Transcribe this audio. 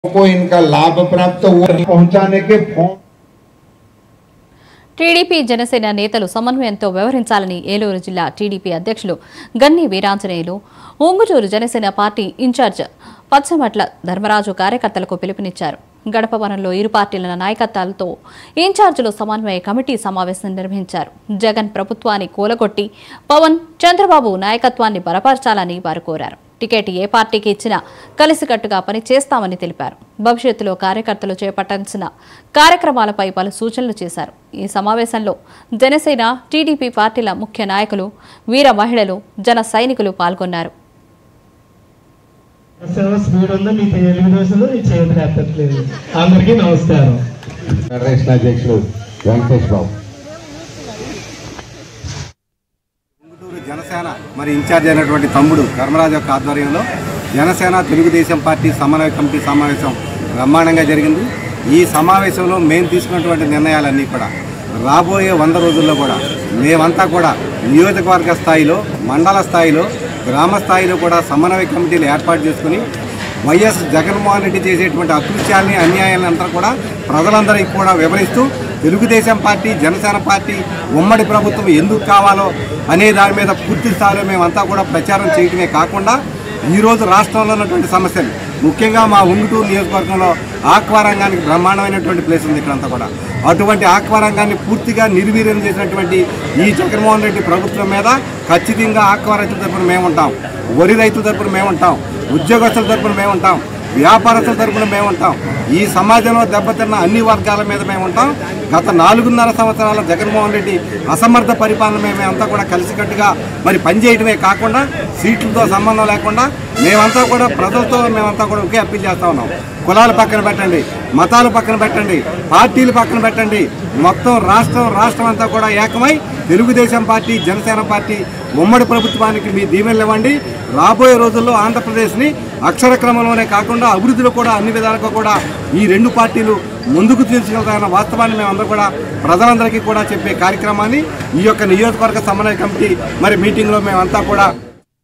को इनका लाभ प्राप्त हुआ पहुंचाने के फॉर्म టీడీపీ జనసేన నేతలు సమన్వయంతో వ్యవహరించాలని ఏలూరు జిల్లా టీడీపీ అధ్యక్షులు గన్ని వీరాంజనేయులు ఉంగుటూరు జనసేన పార్టీ ఇన్ఛార్జ్ పచ్చమట్ల ధర్మరాజు కార్యకర్తలకు పిలుపునిచ్చారు గడప వనంలో ఇరు పార్టీల నాయకత్వాలతో ఇన్ఛార్జీలు సమన్వయ కమిటీ సమావేశం నిర్వహించారు జగన్ ప్రభుత్వాన్ని కూలగొట్టి పవన్ చంద్రబాబు నాయకత్వాన్ని బలపరచాలని వారు కోరారు టికెట్ ఏ పార్టీకి ఇచ్చినా కలిసికట్టుగా పని చేస్తామని తెలిపారు భవిష్యత్తులో కార్యకర్తలు చేపట్టాల్సిన కార్యక్రమాలపై పలు సూచనలు చేశారు ఈ సమావేశంలో జనసేన టీడీపీ పార్టీల ముఖ్య నాయకులు వీర మహిళలు జన సైనికులు పాల్గొన్నారు సేవ స్పీడ్ ఉందో మీ తెలుగుదేశంలో నీ చేతులు ఎత్తట్లేదు అందరికీ నమస్కారం ఫెడరేషన్ అధ్యక్షుడు వెంకటేష్ బాబు గుంటూరు జనసేన మరి ఇన్ఛార్జ్ అయినటువంటి తమ్ముడు ధర్మరాజు యొక్క ఆధ్వర్యంలో జనసేన తెలుగుదేశం పార్టీ సమన్వయ కమిటీ సమావేశం బ్రహ్మాండంగా జరిగింది ఈ సమావేశంలో మేము తీసుకున్నటువంటి నిర్ణయాలన్నీ కూడా రాబోయే వంద రోజుల్లో కూడా మేమంతా కూడా నియోజకవర్గ స్థాయిలో మండల స్థాయిలో గ్రామ స్థాయిలో కూడా సమన్వయ కమిటీలు ఏర్పాటు చేసుకుని వైఎస్ జగన్మోహన్ రెడ్డి చేసేటువంటి అకృత్యాలని అన్యాయాలను అంతా కూడా ప్రజలందరికీ కూడా వివరిస్తూ తెలుగుదేశం పార్టీ జనసేన పార్టీ ఉమ్మడి ప్రభుత్వం ఎందుకు కావాలో అనే దాని మీద పూర్తి స్థాయిలో మేమంతా కూడా ప్రచారం చేయడమే కాకుండా ఈరోజు రాష్ట్రంలో ఉన్నటువంటి సమస్యలు ముఖ్యంగా మా ఉంగుటూరు నియోజకవర్గంలో ఆక్వా రంగానికి బ్రహ్మాండమైనటువంటి ప్లేస్ ఉంది ఇక్కడంతా కూడా అటువంటి ఆక్వా రంగాన్ని పూర్తిగా నిర్వీర్యం చేసినటువంటి ఈ జగన్మోహన్ రెడ్డి ప్రభుత్వం మీద ఖచ్చితంగా ఆక్వా రైతుల తరపున మేము ఉంటాం వరి రైతుల తరపున మేము ఉంటాం ఉద్యోగస్తుల తరపున మేము ఉంటాం వ్యాపారస్తుల తరపున మేము ఉంటాం ఈ సమాజంలో దెబ్బతిన్న అన్ని వర్గాల మీద మేము ఉంటాం గత నాలుగున్నర సంవత్సరాల జగన్మోహన్ రెడ్డి అసమర్థ పరిపాలన మేమంతా కూడా కలిసికట్టుగా మరి పనిచేయడమే కాకుండా సీట్లతో సంబంధం లేకుండా మేమంతా కూడా ప్రజలతో మేమంతా కూడా ఒకే అప్పీల్ చేస్తా ఉన్నాం కులాలు పక్కన పెట్టండి మతాలు పక్కన పెట్టండి పార్టీలు పక్కన పెట్టండి మొత్తం రాష్ట్రం రాష్ట్రం అంతా కూడా ఏకమై తెలుగుదేశం పార్టీ జనసేన పార్టీ ఉమ్మడి ప్రభుత్వానికి మీ దీవెనలు ఇవ్వండి రాబోయే రోజుల్లో ఆంధ్రప్రదేశ్ని అక్షర క్రమంలోనే కాకుండా అభివృద్ధిలో కూడా అన్ని విధాలుగా కూడా ఈ రెండు పార్టీలు ముందుకు తీసుకెళ్తారన్న వాస్తవాన్ని మేమందరూ కూడా ప్రజలందరికీ కూడా చెప్పే కార్యక్రమాన్ని ఈ యొక్క నియోజకవర్గ సమన్వయ కమిటీ మరి మీటింగ్లో మేమంతా కూడా